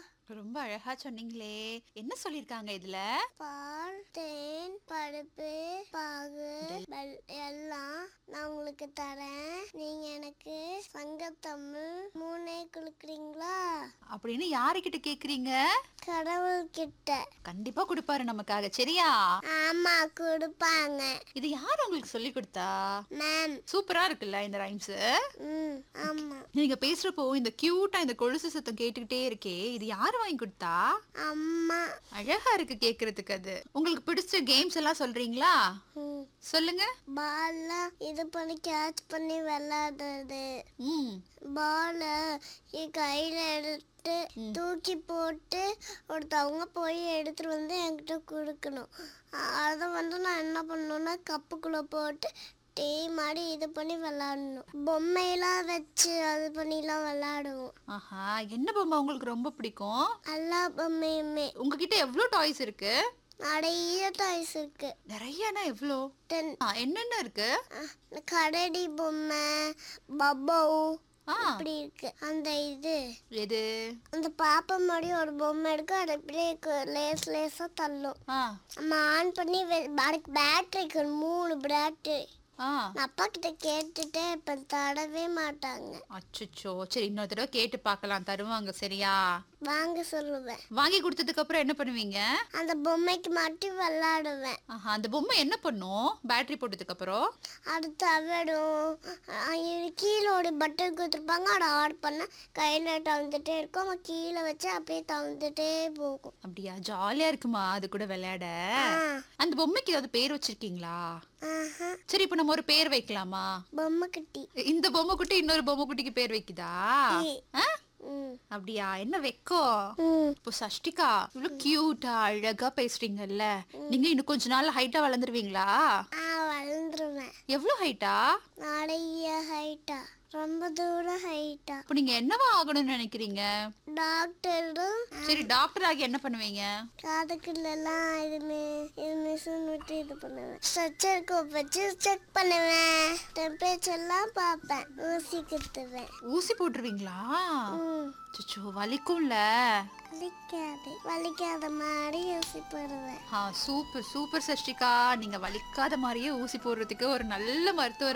ரொம்ப அழகா சொன்னீங்களே என்ன சொல்லிருக்காங்க இதுல பால் தேன் பருப்பு பாகு வெல்- எல்லாம் நான் உங்களுக்கு தரேன் நீங்க எனக்கு சங்கத்தமிழ் மூணே கொடுக்குறீங்களா அப்படின்னு யாருக்கிட்ட கேக்குறீங்க கடவுள் கிட்ட கண்டிப்பா கொடுப்பாரு நமக்காக சரியா ஆமா கொடுப்பாங்க இது யார் உங்களுக்கு சொல்லி கொடுத்தா மேம் சூப்பரா இருக்குல்ல இந்த ரைம்ஸ் ம் ஆமா நீங்க பேசுறப்போ இந்த கியூட்டா இந்த கொலுசு சத்தம் கேட்டுக்கிட்டே இருக்கே இது யாரு வாங்கி கொடுத்தா அம்மா அழகா இருக்கு கேக்குறதுக்கு அது உங்களுக்கு பிடிச்ச கேம்ஸ் எல்லாம் சொல்றீங்களா ம் சொல்லுங்க பால்லாம் இது பண்ணி கேட்ச் பண்ணி விளையாடுறது ம் பாலை என் கையில எடுத்து தூக்கி போட்டு ஒருத்தவங்க போய் எடுத்துட்டு வந்து என்கிட்ட கொடுக்கணும் அ- அதை வந்து நான் என்ன பண்ணணும்னா கப்புக்குள்ள போட்டு டீ மாதிரி இது பண்ணி விளாடணும் பொம்மையெல்லாம் வச்சு அது பண்ணிலாம் விளாடுவோம் ஆஹா என்ன பொம்மை உங்களுக்கு ரொம்ப பிடிக்கும் எல்லா பொம்மையுமே உங்ககிட்ட எவ்வளவு டாய்ஸ் இருக்கு நிறைய டாய்ஸ் இருக்கு நிறையனா எவ்வளோ தென் ஆ, என்னென்ன இருக்கு கடடி பொம்மை பப்போ ஆ இப்படி இருக்கு அந்த இது எது அந்த பாப்பா மாதிரி ஒரு பொம்மை இருக்கு அது அப்படியே கு- லேஸ் லேசா தள்ளும் ஆ நம்ம ஆன் பண்ணி வெ- அதுக்கு பேட்டரிக்கு மூணு பேட்டரி ஆ நான் அப்பா கிட்ட கேட்டுட்டே இப்ப தடவே மாட்டாங்க அச்சச்சோ சரி இன்னொரு தடவை கேட்டு பார்க்கலாம் தருவாங்க சரியா வாங்க சொல்லுவேன் வாங்கி கொடுத்ததுக்கு அப்புறம் என்ன பண்ணுவீங்க அந்த பொம்மைக்கு மட்டும் விளாடுவேன் ஆஹா அந்த பொம்மை என்ன பண்ணும் பேட்டரி போட்டதுக்கு அப்புறம் அது தவிடும் கீழே ஒரு பட்டன் கொடுத்துருப்பாங்க அதை ஆட் பண்ண கையில தவிர்த்துட்டே இருக்கும் அவன் கீழே வச்சு அப்படியே தவிர்த்துட்டே போகும் அப்படியா ஜாலியா இருக்குமா அது கூட விளையாட ஆ. அந்த பொம்மைக்கு ஏதாவது பேர் வச்சிருக்கீங்களா ஆஹா சரி இப்போ நம்ம ஒரு பேர் வைக்கலாமா பொம்மை குட்டி இந்த பொம்மை குட்டி இன்னொரு பொம்மை குட்டிக்கு பேர் வைக்குதா ஆ? ம் அப்படியா என்ன வைக்கோ ம் இப்போ சஷ்டிகா இவ்வளவு கியூட்டா அழகா பேசுறீங்கல்ல நீங்க இன்னும் கொஞ்ச நாள் ஹைட்டா வளர்ந்துருவீங்களா ஆ வளர்ந்துருவேன் எவ்வளவு ஹைட்டா நிறைய ஹைட்டா ரொம்ப தூரம் ஹைட்டா இப்போ நீங்க என்னவா ஆகணும்னு நினைக்கிறீங்க டாக்டரும் சரி டாக்டர் ஆகி என்ன பண்ணுவீங்க காதுக்குள்ளெல்லாம் இதுமே இது மிஷின் விட்டு இது பண்ணுவேன் ஸ்ட்ரெச்சருக்கு வச்சு செக் பண்ணுவேன் டெம்பரேச்சர்லாம் பார்ப்பேன் ஊசி குத்துவேன் ஊசி போட்டுருவீங்களா ம் அச்சோ வலிக்கும்ல வலிக்காது வலிக்காத மாதிரி ஊசி போடுவேன் ஆ சூப்பர் சூப்பர் சஷ்டிகா நீங்க வலிக்காத மாதிரியே ஊசி போடுறதுக்கு ஒரு நல்ல மருத்துவர்